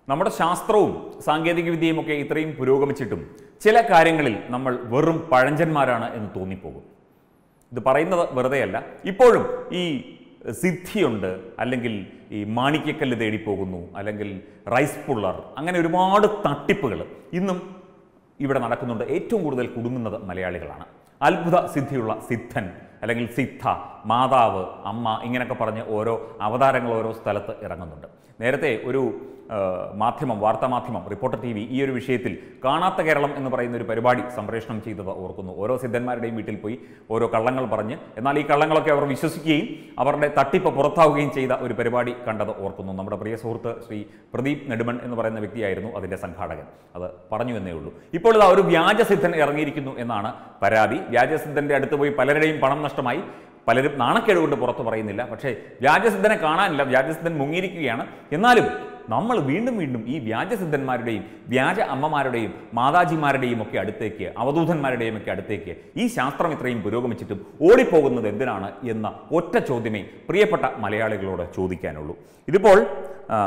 നമ്മുടെ ശാസ്ത്രവും സാങ്കേതിക വിദ്യയും ഒക്കെ ഇത്രയും പുരോഗമിച്ചിട്ടും ചില കാര്യങ്ങളിൽ നമ്മൾ വെറും പഴഞ്ചന്മാരാണ് എന്ന് തോന്നിപ്പോകും ഇത് പറയുന്നത് വെറുതെയല്ല ഇപ്പോഴും ഈ സിദ്ധിയുണ്ട് അല്ലെങ്കിൽ ഈ മാണിക്യക്കല്ല് തേടി പോകുന്നു അല്ലെങ്കിൽ റൈസ് പുള്ളർ അങ്ങനെ ഒരുപാട് തട്ടിപ്പുകൾ ഇന്നും ഇവിടെ നടക്കുന്നുണ്ട് ഏറ്റവും കൂടുതൽ കുടുങ്ങുന്നത് മലയാളികളാണ് അത്ഭുത സിദ്ധിയുള്ള സിദ്ധൻ അല്ലെങ്കിൽ സിദ്ധ മാതാവ് അമ്മ ഇങ്ങനെയൊക്കെ പറഞ്ഞ് ഓരോ അവതാരങ്ങൾ ഓരോ സ്ഥലത്ത് ഇറങ്ങുന്നുണ്ട് നേരത്തെ ഒരു ആ, മാധ്യമം വാർത്താമാധ്യമം റിപ്പോർട്ടർ ടി വി ഈ ഒരു വിഷയത്തിൽ കാണാത്ത കേരളം എന്ന് പറയുന്ന ഒരു പരിപാടി സംപ്രേഷണം ചെയ്തത് ഓർക്കുന്നു ഓരോ സിദ്ധന്മാരുടെയും വീട്ടിൽ പോയി ഓരോ കള്ളങ്ങൾ പറഞ്ഞ് എന്നാൽ ഈ കള്ളങ്ങളൊക്കെ അവർ വിശ്വസിക്കുകയും അവരുടെ തട്ടിപ്പ് പുറത്താവുകയും ചെയ്ത ഒരു പരിപാടി കണ്ടത് ഓർക്കുന്നു നമ്മുടെ പ്രിയ സുഹൃത്ത് ശ്രീ പ്രദീപ് നെടുമൺ എന്ന് പറയുന്ന വ്യക്തിയായിരുന്നു അതിൻ്റെ സംഘാടകൻ അത് പറഞ്ഞു എന്നേ ഉള്ളൂ ഇപ്പോൾ ഇതാ ഒരു വ്യാജസിദ്ധൻ ഇറങ്ങിയിരിക്കുന്നു എന്നാണ് പരാതി വ്യാജസിദ്ധൻ്റെ അടുത്ത് പോയി പലരുടെയും പണം നഷ്ടമായി പലരും നാണക്കേട് കൊണ്ട് പുറത്ത് പറയുന്നില്ല പക്ഷേ വ്യാജസിദ്ധനെ കാണാനില്ല വ്യാജസിദ്ധൻ മുങ്ങിയിരിക്കുകയാണ് എന്നാലും നമ്മൾ വീണ്ടും വീണ്ടും ഈ വ്യാജസിദ്ധന്മാരുടെയും വ്യാജ അമ്മമാരുടെയും മാതാജിമാരുടെയും ഒക്കെ അടുത്തേക്ക് അവധൂതന്മാരുടെയും ഒക്കെ അടുത്തേക്ക് ഈ ശാസ്ത്രം ഇത്രയും പുരോഗമിച്ചിട്ടും ഓടിപ്പോകുന്നത് എന്തിനാണ് എന്ന ഒറ്റ ചോദ്യമേ പ്രിയപ്പെട്ട മലയാളികളോട് ചോദിക്കാനുള്ളൂ ഇതിപ്പോൾ ആ,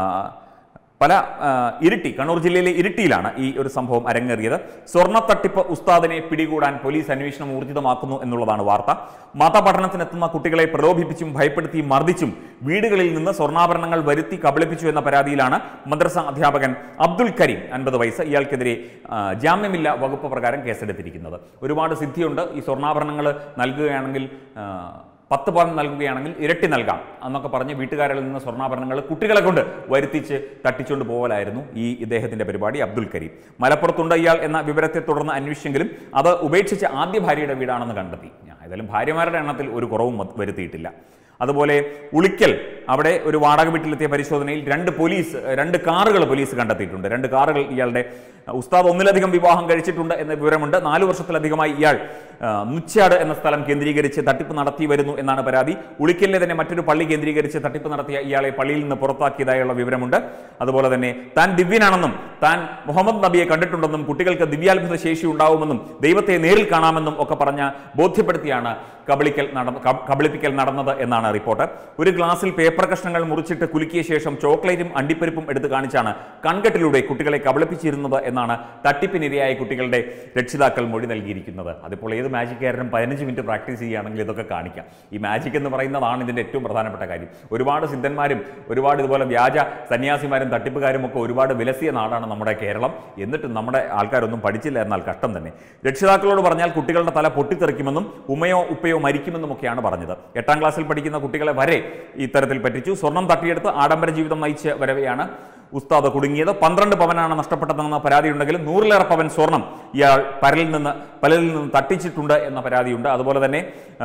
പല ആ, ഇരിട്ടി കണ്ണൂർ ജില്ലയിലെ ഇരിട്ടിയിലാണ് ഈ ഒരു സംഭവം അരങ്ങേറിയത് സ്വർണ്ണത്തട്ടിപ്പ് ഉസ്താദിനെ പിടികൂടാൻ പോലീസ് അന്വേഷണം ഊർജിതമാക്കുന്നു എന്നുള്ളതാണ് വാർത്ത മതപഠനത്തിനെത്തുന്ന കുട്ടികളെ പ്രലോഭിപ്പിച്ചും ഭയപ്പെടുത്തിയും മർദ്ദിച്ചും വീടുകളിൽ നിന്ന് സ്വർണ്ണാഭരണങ്ങൾ വരുത്തി കബളിപ്പിച്ചു എന്ന പരാതിയിലാണ് മദ്രസ അധ്യാപകൻ അബ്ദുൽ കരീം അൻപത് വയസ്സ് ഇയാൾക്കെതിരെ ആ, ജാമ്യമില്ല വകുപ്പ് പ്രകാരം കേസെടുത്തിരിക്കുന്നത് ഒരുപാട് സിദ്ധിയുണ്ട് ഈ സ്വർണ്ണാഭരണങ്ങൾ നൽകുകയാണെങ്കിൽ ആ, പത്ത് പവൻ നൽകുകയാണെങ്കിൽ ഇരട്ടി നൽകാം എന്നൊക്കെ പറഞ്ഞ് വീട്ടുകാരിൽ നിന്ന് സ്വർണ്ണാഭരണങ്ങൾ കുട്ടികളെ കൊണ്ട് വരുത്തിച്ച് തട്ടിച്ചുകൊണ്ട് പോകലായിരുന്നു ഈ ഇദ്ദേഹത്തിന്റെ പരിപാടി അബ്ദുൽ കരീം മലപ്പുറത്തുണ്ട് ഇയാൾ എന്ന വിവരത്തെ തുടർന്ന് അന്വേഷിച്ചെങ്കിലും അത് ഉപേക്ഷിച്ച് ആദ്യ ഭാര്യയുടെ വീടാണെന്ന് കണ്ടെത്തി ഞാൻ ഏതായാലും ഭാര്യമാരുടെ എണ്ണത്തിൽ ഒരു കുറവും വ- വരുത്തിയിട്ടില്ല അതുപോലെ ഉളിക്കൽ അവിടെ ഒരു വാടക വീട്ടിലെത്തിയ പരിശോധനയിൽ രണ്ട് പോലീസ് രണ്ട് കാറുകൾ പോലീസ് കണ്ടെത്തിയിട്ടുണ്ട് രണ്ട് കാറുകൾ ഇയാളുടെ അഹ്, ഉസ്താദ് ഒന്നിലധികം വിവാഹം കഴിച്ചിട്ടുണ്ട് എന്ന വിവരമുണ്ട് നാല് വർഷത്തിലധികമായി ഇയാൾ ആ, നുച്ചാട് എന്ന സ്ഥലം കേന്ദ്രീകരിച്ച് തട്ടിപ്പ് നടത്തി വരുന്നു എന്നാണ് പരാതി ഉളിക്കലിലെ തന്നെ മറ്റൊരു പള്ളി കേന്ദ്രീകരിച്ച് തട്ടിപ്പ് നടത്തിയ ഇയാളെ പള്ളിയിൽ നിന്ന് പുറത്താക്കിയതായുള്ള വിവരമുണ്ട് അതുപോലെ തന്നെ താൻ ദിവ്യനാണെന്നും താൻ മുഹമ്മദ് നബിയെ കണ്ടിട്ടുണ്ടെന്നും കുട്ടികൾക്ക് ദിവ്യാത്ഭുത ശേഷി ഉണ്ടാവുമെന്നും ദൈവത്തെ നേരിൽ കാണാമെന്നും ഒക്കെ പറഞ്ഞ ബോധ്യപ്പെടുത്തിയാണ് കബളിക്കൽ നടന്ന കബ- കബളിപ്പിക്കൽ നടന്നത് എന്നാണ് റിപ്പോർട്ട് ഒരു ഗ്ലാസ്സിൽ പേപ്പർ കഷ്ണങ്ങൾ മുറിച്ചിട്ട് കുലുക്കിയ ശേഷം ചോക്ലേറ്റും അണ്ടിപ്പരിപ്പും എടുത്ത് കാണിച്ചാണ് കൺകെട്ടിലൂടെ കുട്ടികളെ കബളിപ്പിച്ചിരുന്നത് എന്നാണ് തട്ടിപ്പിനിരയായ കുട്ടികളുടെ രക്ഷിതാക്കൾ മൊഴി നൽകിയിരിക്കുന്നത് അതിപ്പോൾ ഏത് മാജിക്കാരനും പതിനഞ്ച് മിനിറ്റ് പ്രാക്ടീസ് ചെയ്യുകയാണെങ്കിൽ ഇതൊക്കെ കാണിക്കാം ഈ മാജിക് എന്ന് പറയുന്നതാണ് ഇതിൻ്റെ ഏറ്റവും പ്രധാനപ്പെട്ട കാര്യം ഒരുപാട് സിദ്ധന്മാരും ഒരുപാട് ഇതുപോലെ വ്യാജ സന്യാസിമാരും തട്ടിപ്പുകാരും ഒക്കെ ഒരുപാട് വിലസിയ നാടാണ് നമ്മുടെ കേരളം എന്നിട്ടും നമ്മുടെ ആൾക്കാരൊന്നും പഠിച്ചില്ല എന്നാൽ കഷ്ടം തന്നെ രക്ഷിതാക്കളോട് പറഞ്ഞാൽ കുട്ടികളുടെ തല പൊട്ടിത്തെറിക്കുമെന്നും ഉമ്മയോ ഉപ്പയോ മരിക്കുമെന്നും ഒക്കെയാണ് പറഞ്ഞത് എട്ടാം ക്ലാസ്സിൽ പഠിക്കുന്ന കുട്ടികളെ വരെ ഇത്തരത്തിൽ പറ്റിച്ചു സ്വർണം തട്ടിയെടുത്ത് ആഡംബര ജീവിതം നയിച്ച് വരവെയാണ് ഉസ്താദ് കുടുങ്ങിയത് പന്ത്രണ്ട് പവനാണ് നഷ്ടപ്പെട്ടതെന്ന പരാതിയുണ്ടെങ്കിലും നൂറിലേറെ പവൻ സ്വർണം ഇയാൾ പലരിൽ നിന്ന് പലരിൽ നിന്ന് തട്ടിച്ചിട്ടുണ്ട് എന്ന പരാതിയുണ്ട് അതുപോലെ തന്നെ ആ,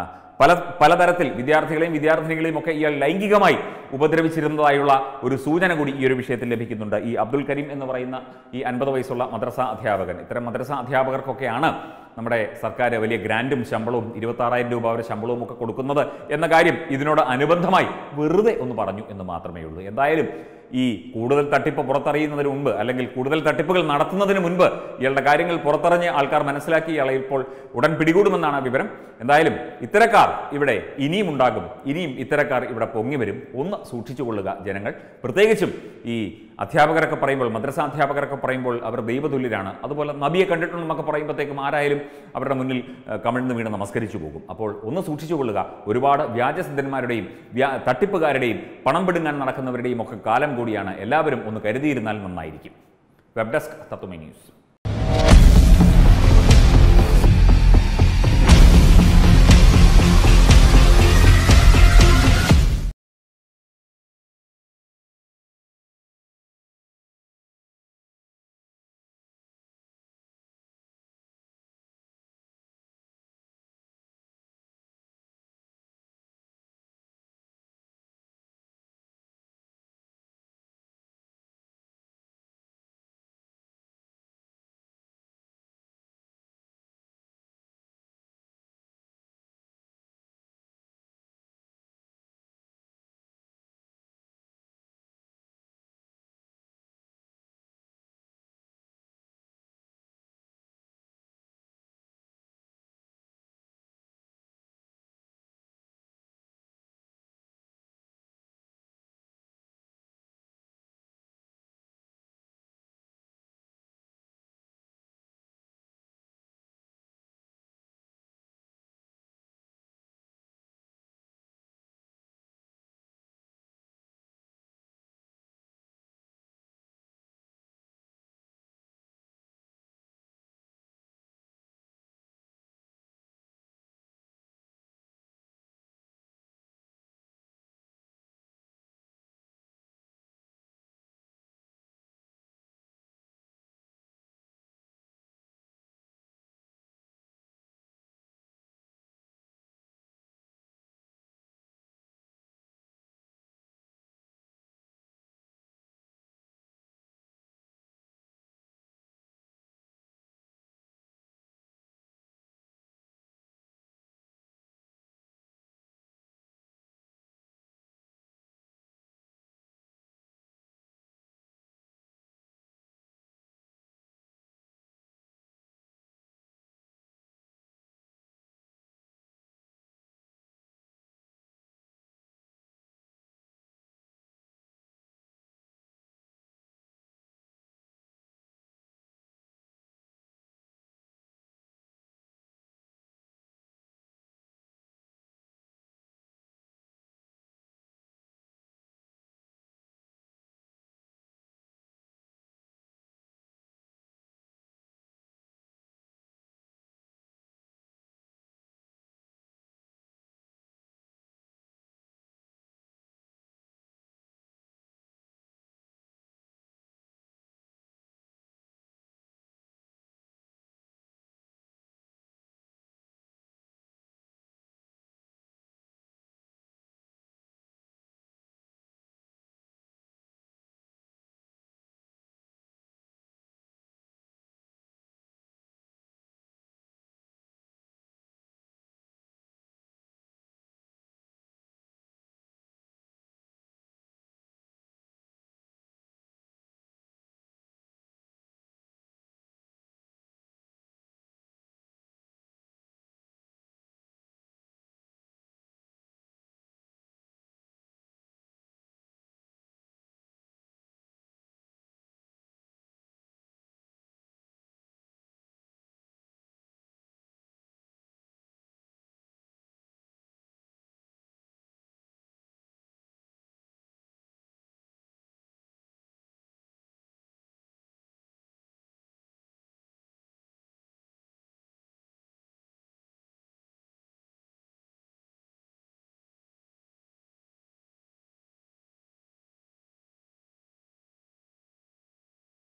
പല പലതരത്തിൽ വിദ്യാർത്ഥികളെയും വിദ്യാർത്ഥിനികളെയും ഒക്കെ ഇയാൾ ലൈംഗികമായി ഉപദ്രവിച്ചിരുന്നതായുള്ള ഒരു സൂചന കൂടി ഈ ഒരു വിഷയത്തിൽ ലഭിക്കുന്നുണ്ട് ഈ അബ്ദുൽ കരീം എന്ന് പറയുന്ന ഈ അൻപത് വയസ്സുള്ള മദ്രസ അധ്യാപകൻ ഇത്തരം മദ്രസ അധ്യാപകർക്കൊക്കെയാണ് നമ്മുടെ സർക്കാർ വലിയ ഗ്രാൻഡും ശമ്പളവും ഇരുപത്താറായിരം രൂപ വരെ ശമ്പളവും ഒക്കെ കൊടുക്കുന്നത് എന്ന കാര്യം ഇതിനോട് അനുബന്ധമായി വെറുതെ ഒന്ന് പറഞ്ഞു എന്ന് മാത്രമേ ഉള്ളൂ എന്തായാലും ഈ കൂടുതൽ തട്ടിപ്പ് പുറത്തറിയുന്നതിന് മുൻപ് അല്ലെങ്കിൽ കൂടുതൽ തട്ടിപ്പുകൾ നടത്തുന്നതിന് മുൻപ് ഇയാളുടെ കാര്യങ്ങൾ പുറത്തറിഞ്ഞ് ആൾക്കാർ മനസ്സിലാക്കി ഇയാളെ ഇപ്പോൾ ഉടൻ പിടികൂടുമെന്നാണ് വിവരം എന്തായാലും ഇത്തരക്കാർ ഇവിടെ ഇനിയും ഉണ്ടാകും ഇനിയും ഇത്തരക്കാർ ഇവിടെ പൊങ്ങി വരും ഒന്ന് സൂക്ഷിച്ചു കൊള്ളുക ജനങ്ങൾ പ്രത്യേകിച്ചും ഈ അധ്യാപകരൊക്കെ പറയുമ്പോൾ മദ്രസ അധ്യാപകരൊക്കെ പറയുമ്പോൾ അവർ ദൈവതുല്യരാണ് അതുപോലെ നബിയെ കണ്ടിട്ടുണ്ടെന്നൊക്കെ പറയുമ്പോഴത്തേക്കും ആരായാലും അവരുടെ മുന്നിൽ ഏഹ്, കമിഴ്ന്ന് വീണ് നമസ്കരിച്ചു പോകും അപ്പോൾ ഒന്ന് സൂക്ഷിച്ചു കൊള്ളുക ഒരുപാട് വ്യാജസിദ്ധന്മാരുടെയും വ്യാ തട്ടിപ്പുകാരുടെയും പണം പിടുങ്ങാൻ നടക്കുന്നവരുടെയും ഒക്കെ കാലം കൂടിയാണ് എല്ലാവരും ഒന്ന് കരുതിയിരുന്നാൽ നന്നായിരിക്കും വെബ് ഡെസ്ക് തത്വമി ന്യൂസ്